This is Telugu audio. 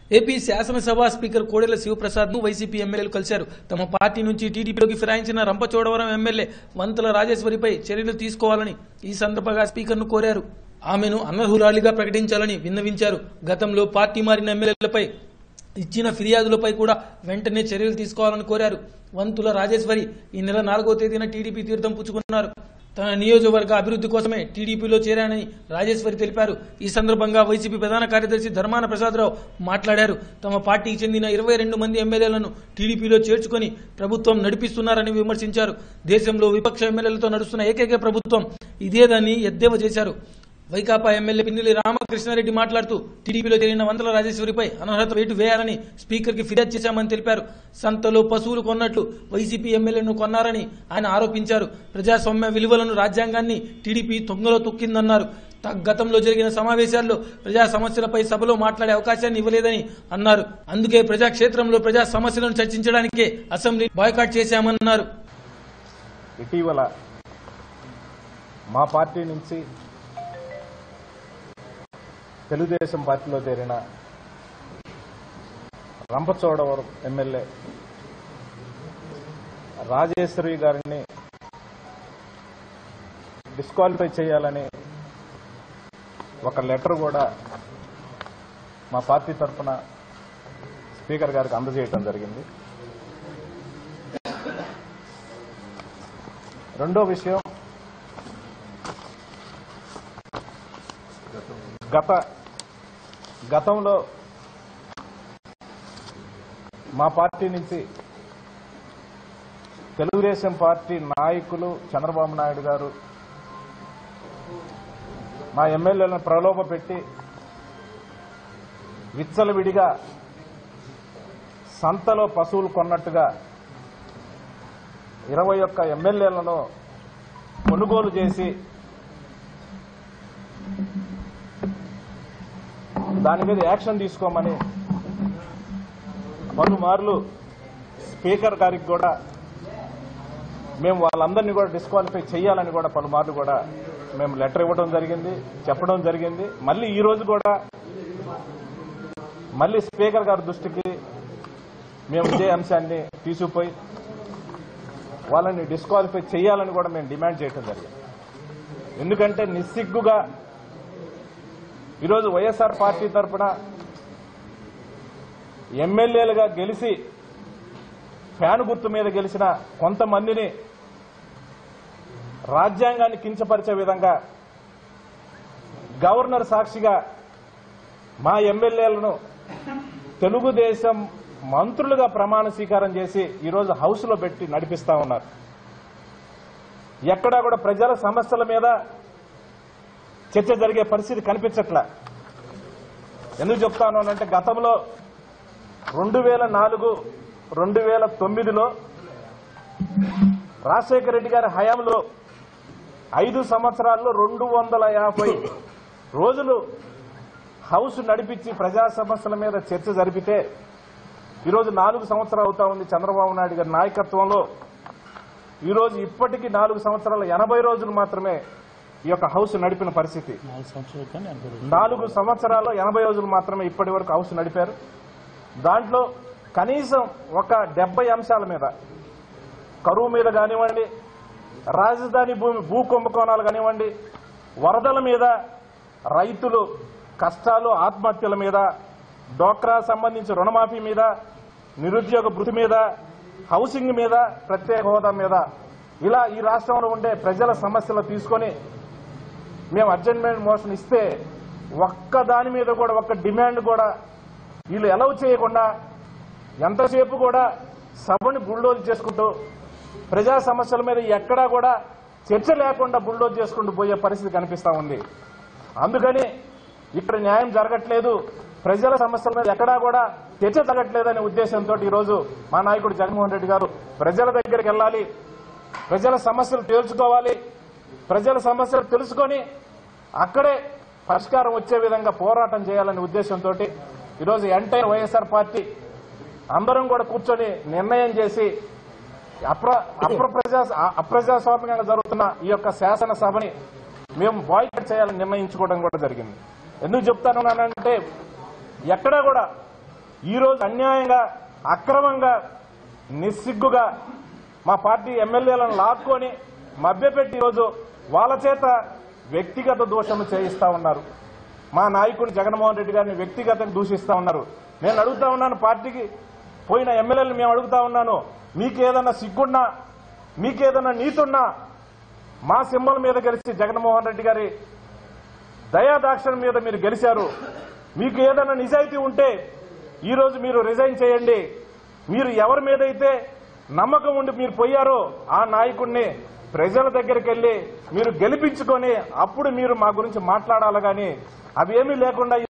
ఏపీ శాసనసభ స్పీకర్ కోడెల శివప్రసాద్ ను వైసీపీ ఎమ్మెల్యేలు కలిశారు తమ పార్టీ నుంచి టీడీపీలోకి ఫిరాయించిన రంపచోడవరం ఎమ్మెల్యే వంతుల రాజేశ్వరిపై చర్యలు తీసుకోవాలని ఈ సందర్భంగా స్పీకర్ ను కోరారు ఆమెను అనర్హురాలిగా ప్రకటించాలని విన్నవించారు గతంలో పార్టీ మారిన ఎమ్మెల్యేలపై ఇచ్చిన ఫిర్యాదులపై కూడా వెంటనే చర్యలు తీసుకోవాలని కోరారు వంతుల రాజేశ్వరి ఈ నెల నాలుగో తేదీన టీడీపీ తీర్థం పుచ్చుకున్నారు తన నియోజకవర్గ అభివృద్ధి కోసమే టీడీపీలో చేరానని రాజేశ్వరి తెలిపారు ఈ సందర్భంగా వైసీపీ ప్రధాన కార్యదర్శి ధర్మాన ప్రసాదరావు మాట్లాడారు తమ పార్టీకి చెందిన ఇరవై రెండు మంది ఎమ్మెల్యేలను టీడీపీలో చేర్చుకొని ప్రభుత్వం నడిపిస్తున్నారని విమర్శించారు దేశంలో విపక్ష ఎమ్మెల్యేలతో నడుస్తున్న ఏకైక ప్రభుత్వం ఇదేదని ఎద్దేవా చేశారు వైకాపా ఎమ్మెల్యే పిన్నెల్లి రామకృష్ణారెడ్డి మాట్లాడుతూ టీడీపీలో చేరిన వందల రాజేశ్వరిపై అనర్హత వేటు వేయాలని స్పీకర్కి ఫిర్యాదు చేశామని తెలిపారు సంతలో పశువులు కొన్నట్లు వైసీపీ ఎమ్మెల్యేను కొన్నారని ఆయన ఆరోపించారు ప్రజాస్వామ్య విలువలను రాజ్యాంగాన్ని టీడీపీ తొంగలో తొక్కిందన్నారు త- గతంలో జరిగిన సమావేశాల్లో ప్రజా సమస్యలపై సభలో మాట్లాడే అవకాశాన్ని ఇవ్వలేదని అన్నారు అందుకే ప్రజాక్షేత్రంలో ప్రజా సమస్యలను చర్చించడానికే అసెంబ్లీ బాయ్కాట్ చేశామన్నారు ఇటీవల మా పార్టీ నుంచి తెలుగుదేశం పార్టీలో చేరిన రంపచోడవరం ఎమ్మెల్యే రాజేశ్వరి గారిని డిస్క్వాలిఫై చేయాలని ఒక లెటర్ కూడా మా పార్టీ తరఫున స్పీకర్ గారికి అందజేయటం జరిగింది రెండో విషయం గత గతంలో మా పార్టీ నుంచి తెలుగుదేశం పార్టీ నాయకులు చంద్రబాబు నాయుడు గారు మా ఎమ్మెల్యేలను ప్రలోభ పెట్టి విచ్చలవిడిగా సంతలో పశువులు కొన్నట్టుగా ఇరవై ఒక్క ఎమ్మెల్యేలను కొనుగోలు చేసి దాని మీద యాక్షన్ తీసుకోమని పలుమార్లు స్పీకర్ గారికి కూడా మేము వాళ్ళందరినీ కూడా డిస్క్వాలిఫై చేయాలని కూడా పలుమార్లు కూడా మేము లెటర్ ఇవ్వడం జరిగింది చెప్పడం జరిగింది మళ్ళీ ఈ రోజు కూడా మళ్ళీ స్పీకర్ గారి దృష్టికి మేము ఇదే అంశాన్ని తీసుకుపోయి వాళ్ళని డిస్క్వాలిఫై చేయాలని కూడా మేము డిమాండ్ చేయడం జరిగింది ఎందుకంటే నిస్సిగ్గుగా ఈరోజు వైఎస్ఆర్ పార్టీ తరఫున ఎమ్మెల్యేలుగా గెలిచి ఫ్యాన్ గుర్తు మీద గెలిచిన కొంతమందిని రాజ్యాంగాన్ని కించపరిచే విధంగా గవర్నర్ సాక్షిగా మా ఎమ్మెల్యేలను తెలుగుదేశం మంత్రులుగా ప్రమాణ స్వీకారం చేసి ఈరోజు హౌస్లో పెట్టి నడిపిస్తా ఉన్నారు ఎక్కడా కూడా ప్రజల సమస్యల మీద చర్చ జరిగే పరిస్థితి కనిపించట్లా ఎందుకు చెప్తాను అని అంటే గతంలో రెండు వేల నాలుగు రెండు వేల తొమ్మిదిలో రాజశేఖర రెడ్డి గారి హయాంలో ఐదు సంవత్సరాల్లో రెండు వందల యాభై రోజులు హౌస్ నడిపించి ప్రజా సమస్యల మీద చర్చ జరిపితే ఈరోజు నాలుగు సంవత్సరాలు అవుతా ఉంది చంద్రబాబు నాయుడు గారి నాయకత్వంలో ఈరోజు ఇప్పటికీ నాలుగు సంవత్సరాల ఎనభై రోజులు మాత్రమే ఈ యొక్క హౌస్ నడిపిన పరిస్థితి నాలుగు సంవత్సరాల్లో ఎనభై రోజులు మాత్రమే ఇప్పటి వరకు హౌస్ నడిపారు దాంట్లో కనీసం ఒక డెబ్బై అంశాల మీద కరువు మీద కానివ్వండి రాజధాని భూమి భూ కుంభకోణాలు కానివ్వండి వరదల మీద రైతులు కష్టాలు ఆత్మహత్యల మీద డోక్రా సంబంధించి రుణమాఫీ మీద నిరుద్యోగ భృతి మీద హౌసింగ్ మీద ప్రత్యేక హోదా మీద ఇలా ఈ రాష్ట్రంలో ఉండే ప్రజల సమస్యలు తీసుకొని మేము అడ్జస్ట్మెంట్ మోషన్ ఇస్తే ఒక్క దాని మీద కూడా ఒక్క డిమాండ్ కూడా వీళ్ళు ఎలవ్ చేయకుండా ఎంతసేపు కూడా సభని బుల్డోజ్ చేసుకుంటూ ప్రజా సమస్యల మీద ఎక్కడా కూడా చర్చ లేకుండా బుల్డోజ్ చేసుకుంటూ పోయే పరిస్థితి కనిపిస్తా ఉంది అందుకని ఇక్కడ న్యాయం జరగట్లేదు ప్రజల సమస్యల మీద ఎక్కడా కూడా చర్చ జరగట్లేదనే ఉద్దేశంతో ఈరోజు మా నాయకుడు జగన్మోహన్ రెడ్డి గారు ప్రజల దగ్గరికి వెళ్ళాలి ప్రజల సమస్యలు తేల్చుకోవాలి ప్రజల సమస్యలు తెలుసుకొని అక్కడే పరిష్కారం వచ్చే విధంగా పోరాటం చేయాలనే ఉద్దేశంతో ఈరోజు ఎంటైర్ వైఎస్ఆర్ పార్టీ అందరం కూడా కూర్చొని నిర్ణయం చేసి అప్ర అప్రప్రజా అప్రజాస్వామ్యంగా జరుగుతున్న ఈ యొక్క శాసనసభని మేము బాయ్కట్ చేయాలని నిర్ణయించుకోవడం కూడా జరిగింది ఎందుకు చెప్తాను అంటే ఎక్కడా కూడా ఈరోజు అన్యాయంగా అక్రమంగా నిస్సిగ్గుగా మా పార్టీ ఎమ్మెల్యేలను లాక్కొని మభ్యపెట్టి ఈరోజు వాళ్ళ చేత వ్యక్తిగత దోషము చేయిస్తా ఉన్నారు మా నాయకుడు జగన్మోహన్ రెడ్డి గారిని వ్యక్తిగతంగా దూషిస్తా ఉన్నారు నేను అడుగుతా ఉన్నాను పార్టీకి పోయిన ఎమ్మెల్యేలు మేము అడుగుతా ఉన్నాను మీకేదన్నా సిగ్గున్నా మీకేదన్నా నీతున్నా మా సింబల్ మీద గెలిచి జగన్మోహన్ రెడ్డి గారి దయాదాక్షణ మీద మీరు గెలిచారు మీకు ఏదైనా నిజాయితీ ఉంటే ఈ రోజు మీరు రిజైన్ చేయండి మీరు ఎవరి మీద అయితే నమ్మకం ఉండి మీరు పోయారో ఆ నాయకుడిని ప్రజల దగ్గరికి వెళ్లి మీరు గెలిపించుకొని అప్పుడు మీరు మా గురించి మాట్లాడాలి కానీ అవి ఏమీ లేకుండా